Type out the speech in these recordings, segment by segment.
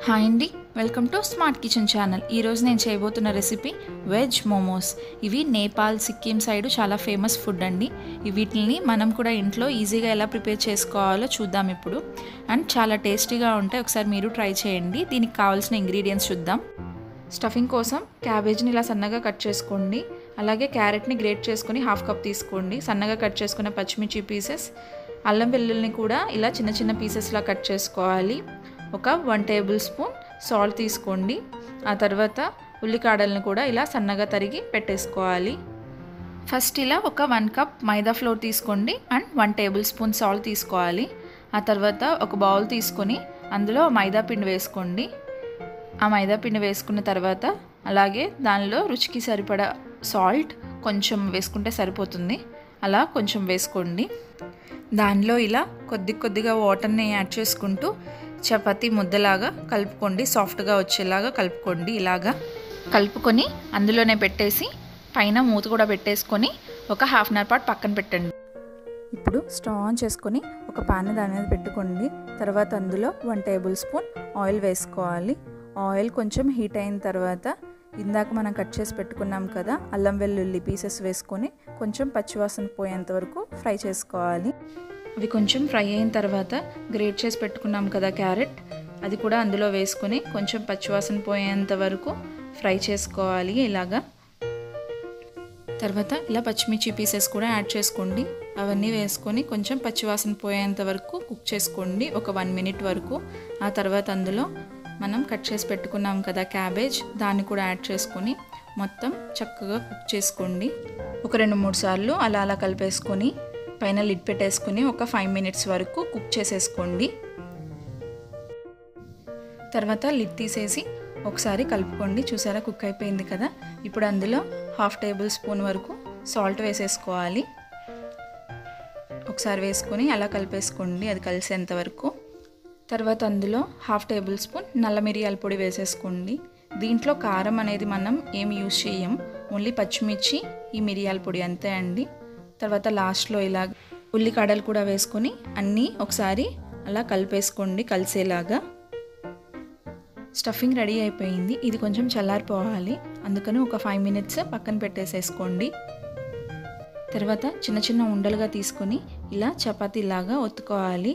hi అండి welcome to smart kitchen channel ఈరోజు నేను చేయబోతున్న రెసిపీ వెజ్ మోమోస్ ఇవి నేపాల్ సిక్కిం సైడ్ చాలా ఫేమస్ ఫుడ్ అండి ఈ వీటిని మనం కూడా ఇంట్లో ఈజీగా ఎలా ప్రిపేర్ చేసుకోవాలో చూద్దాం ఇప్పుడు అండ్ చాలా టేస్టీగా ఉంటాయి ఒకసారి మీరు ట్రై చేయండి దీనికి కావాల్సిన ఇంగ్రీడియంట్స్ చూద్దాం స్టఫింగ్ కోసం క్యాబేజ్ని ఇలా సన్నగా కట్ చేసుకోండి అలాగే క్యారెట్ని గ్రేట్ చేసుకొని హాఫ్ కప్ తీసుకోండి సన్నగా కట్ చేసుకున్న పచ్చిమిర్చి పీసెస్ అల్లం వెల్లుల్ని కూడా ఇలా చిన్న చిన్న పీసెస్లా కట్ చేసుకోవాలి ఒక వన్ టేబుల్ స్పూన్ సాల్ట్ తీసుకోండి ఆ తర్వాత ఉల్లికాడల్ని కూడా ఇలా సన్నగా తరిగి పెట్టేసుకోవాలి ఫస్ట్ ఇలా ఒక వన్ కప్ మైదా ఫ్లోర్ తీసుకోండి and one tablespoon salt తీసుకోవాలి ఆ తర్వాత ఒక బౌల్ తీసుకొని అందులో మైదా పిండి వేసుకోండి ఆ మైదా పిండి వేసుకున్న తర్వాత అలాగే దానిలో రుచికి సరిపడా సాల్ట్ కొంచెం వేసుకుంటే సరిపోతుంది అలా కొంచెం వేసుకోండి దానిలో ఇలా కొద్ది కొద్దిగా వాటర్ని యాడ్ చేసుకుంటూ చపాతీ ముద్దలాగా కలుపుకోండి సాఫ్ట్గా వచ్చేలాగా కలుపుకోండి ఇలాగా కలుపుకొని అందులోనే పెట్టేసి పైన మూత కూడా పెట్టేసుకొని ఒక హాఫ్ అన్ అవర్ పాటు పక్కన పెట్టండి ఇప్పుడు స్టవ్ ఆన్ చేసుకొని ఒక పాన్ దాని మీద పెట్టుకోండి తర్వాత అందులో వన్ టేబుల్ స్పూన్ ఆయిల్ వేసుకోవాలి ఆయిల్ కొంచెం హీట్ అయిన తర్వాత ఇందాక మనం కట్ చేసి పెట్టుకున్నాం కదా అల్లం వెల్లుల్లి పీసెస్ వేసుకొని కొంచెం పచ్చివాసన పోయేంత వరకు ఫ్రై చేసుకోవాలి అవి కొంచెం ఫ్రై అయిన తర్వాత గ్రేట్ చేసి పెట్టుకున్నాం కదా క్యారెట్ అది కూడా అందులో వేసుకొని కొంచెం పచ్చివాసన పోయేంత వరకు ఫ్రై చేసుకోవాలి ఇలాగా తర్వాత ఇలా పచ్చిమిర్చి పీసెస్ కూడా యాడ్ చేసుకోండి అవన్నీ వేసుకొని కొంచెం పచ్చివాసన పోయేంత వరకు కుక్ చేసుకోండి ఒక వన్ మినిట్ వరకు ఆ తర్వాత అందులో మనం కట్ చేసి పెట్టుకున్నాం కదా క్యాబేజ్ దాన్ని కూడా యాడ్ చేసుకొని మొత్తం చక్కగా కుక్ చేసుకోండి ఒక రెండు మూడు సార్లు అలా అలా కలిపేసుకొని పైన లిడ్ పెట్టేసుకొని ఒక ఫైవ్ మినిట్స్ వరకు కుక్ చేసేసుకోండి తర్వాత లిడ్ తీసేసి ఒకసారి కలుపుకోండి చూసారా కుక్ అయిపోయింది కదా ఇప్పుడు అందులో హాఫ్ టేబుల్ స్పూన్ వరకు సాల్ట్ వేసేసుకోవాలి ఒకసారి వేసుకొని అలా కలిపేసుకోండి అది కలిసేంత వరకు తర్వాత అందులో హాఫ్ టేబుల్ స్పూన్ నల్ల మిరియాల పొడి వేసేసుకోండి దీంట్లో కారం అనేది మనం ఏమి యూజ్ చేయం ఓన్లీ పచ్చిమిర్చి ఈ మిరియాల పొడి అంతే అండి తర్వాత లాస్ట్లో ఇలా ఉల్లికాడలు కూడా వేసుకొని అన్నీ ఒకసారి అలా కలిపేసుకోండి కలిసేలాగా స్టఫింగ్ రెడీ అయిపోయింది ఇది కొంచెం చల్లారిపోవాలి అందుకని ఒక ఫైవ్ మినిట్స్ పక్కన పెట్టేసేసుకోండి తర్వాత చిన్న చిన్న ఉండలుగా తీసుకొని ఇలా చపాతీలాగా ఒత్తుకోవాలి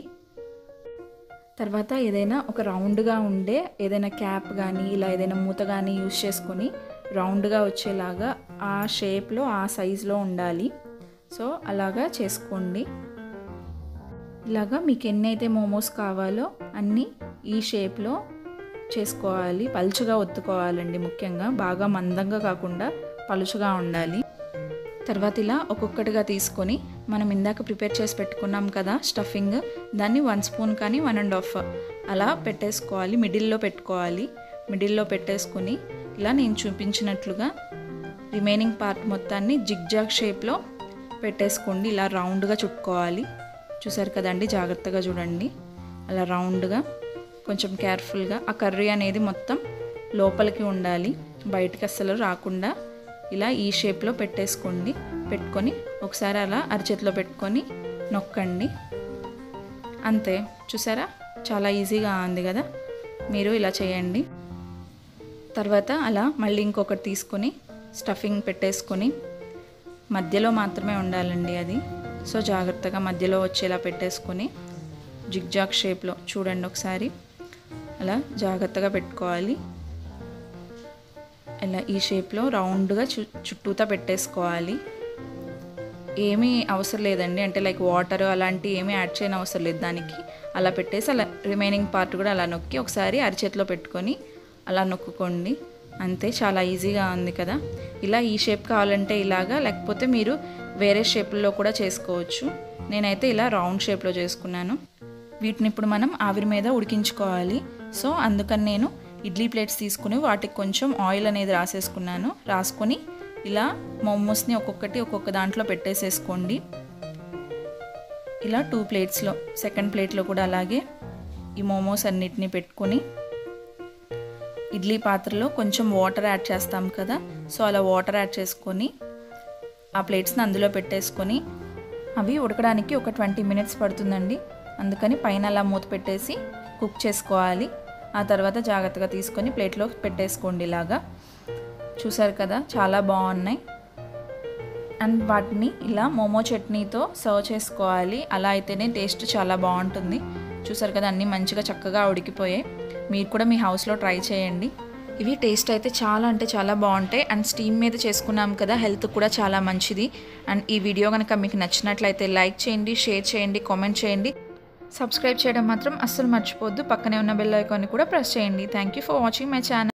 తర్వాత ఏదైనా ఒక రౌండ్గా ఉండే ఏదైనా క్యాప్ కానీ ఇలా ఏదైనా మూత కానీ యూస్ చేసుకొని రౌండ్గా వచ్చేలాగా ఆ షేప్లో ఆ సైజులో ఉండాలి సో అలాగా చేసుకోండి ఇలాగా మీకు ఎన్నైతే మోమోస్ కావాలో అన్నీ ఈ షేప్లో చేసుకోవాలి పలుచుగా ఒత్తుకోవాలండి ముఖ్యంగా బాగా మందంగా కాకుండా పలుచుగా ఉండాలి తర్వాత ఇలా ఒక్కొక్కటిగా తీసుకొని మనం ఇందాక ప్రిపేర్ చేసి పెట్టుకున్నాం కదా స్టఫింగ్ దాన్ని వన్ స్పూన్ కానీ వన్ అండ్ హాఫ్ అలా పెట్టేసుకోవాలి మిడిల్లో పెట్టుకోవాలి మిడిల్లో పెట్టేసుకొని ఇలా నేను చూపించినట్లుగా రిమైనింగ్ పార్ట్ మొత్తాన్ని జిగ్జాగ్ షేప్లో పెట్టేసుకోండి ఇలా రౌండ్గా చుట్టుకోవాలి చూసారు కదండి జాగ్రత్తగా చూడండి అలా రౌండ్గా కొంచెం కేర్ఫుల్గా ఆ కర్రీ అనేది మొత్తం లోపలికి ఉండాలి బయటికి అస్సలు రాకుండా ఇలా ఈ షేప్లో పెట్టేసుకోండి పెట్టుకొని ఒకసారి అలా అరచేతిలో పెట్టుకొని నొక్కండి అంతే చూసారా చాలా ఈజీగా ఉంది కదా మీరు ఇలా చేయండి తర్వాత అలా మళ్ళీ ఇంకొకటి తీసుకొని స్టఫింగ్ పెట్టేసుకొని మధ్యలో మాత్రమే ఉండాలండి అది సో జాగ్రత్తగా మధ్యలో వచ్చేలా పెట్టేసుకొని జిగ్జాగ్ షేప్లో చూడండి ఒకసారి అలా జాగ్రత్తగా పెట్టుకోవాలి ఇలా ఈ షేప్లో రౌండ్గా చు చుట్టూతా పెట్టేసుకోవాలి ఏమీ అవసరం లేదండి అంటే లైక్ వాటర్ అలాంటి ఏమీ యాడ్ చేయని అవసరం లేదు దానికి అలా పెట్టేసి అలా రిమైనింగ్ పార్ట్ కూడా అలా నొక్కి ఒకసారి అరిచేతిలో పెట్టుకొని అలా నొక్కుకోండి అంతే చాలా ఈజీగా ఉంది కదా ఇలా ఈ షేప్ కావాలంటే ఇలాగా లేకపోతే మీరు వేరే షేప్లో కూడా చేసుకోవచ్చు నేనైతే ఇలా రౌండ్ షేప్లో చేసుకున్నాను వీటిని ఇప్పుడు మనం ఆవిరి మీద ఉడికించుకోవాలి సో అందుకని నేను ఇడ్లీ ప్లేట్స్ తీసుకుని వాటికి కొంచెం ఆయిల్ అనేది రాసేసుకున్నాను రాసుకొని ఇలా మోమోస్ని ఒక్కొక్కటి ఒక్కొక్క దాంట్లో పెట్టేసేసుకోండి ఇలా టూ ప్లేట్స్లో సెకండ్ ప్లేట్లో కూడా అలాగే ఈ మోమోస్ అన్నిటిని పెట్టుకొని ఇడ్లీ పాత్రలో కొంచెం వాటర్ యాడ్ చేస్తాం కదా సో అలా వాటర్ యాడ్ చేసుకొని ఆ ప్లేట్స్ని అందులో పెట్టేసుకొని అవి ఉడకడానికి ఒక ట్వంటీ మినిట్స్ పడుతుందండి అందుకని పైన అలా మూత పెట్టేసి కుక్ చేసుకోవాలి ఆ తర్వాత జాగ్రత్తగా తీసుకొని ప్లేట్లో పెట్టేసుకోండి ఇలాగా చూసారు కదా చాలా బాగున్నాయి అండ్ వాటిని ఇలా మోమో చట్నీతో సర్వ్ చేసుకోవాలి అలా అయితేనే టేస్ట్ చాలా బాగుంటుంది చూసారు కదా అన్నీ మంచిగా చక్కగా ఉడికిపోయాయి మీరు కూడా మీ హౌస్లో ట్రై చేయండి ఇవి టేస్ట్ అయితే చాలా అంటే చాలా బాగుంటాయి అండ్ స్టీమ్ మీద చేసుకున్నాం కదా హెల్త్ కూడా చాలా మంచిది అండ్ ఈ వీడియో కనుక మీకు నచ్చినట్లయితే లైక్ చేయండి షేర్ చేయండి కామెంట్ చేయండి సబ్స్క్రైబ్ చేయడం మాత్రం అస్సలు మర్చిపోద్దు పక్కనే ఉన్న బెల్ ఐకాన్ని కూడా ప్రెస్ చేయండి thank you for watching my channel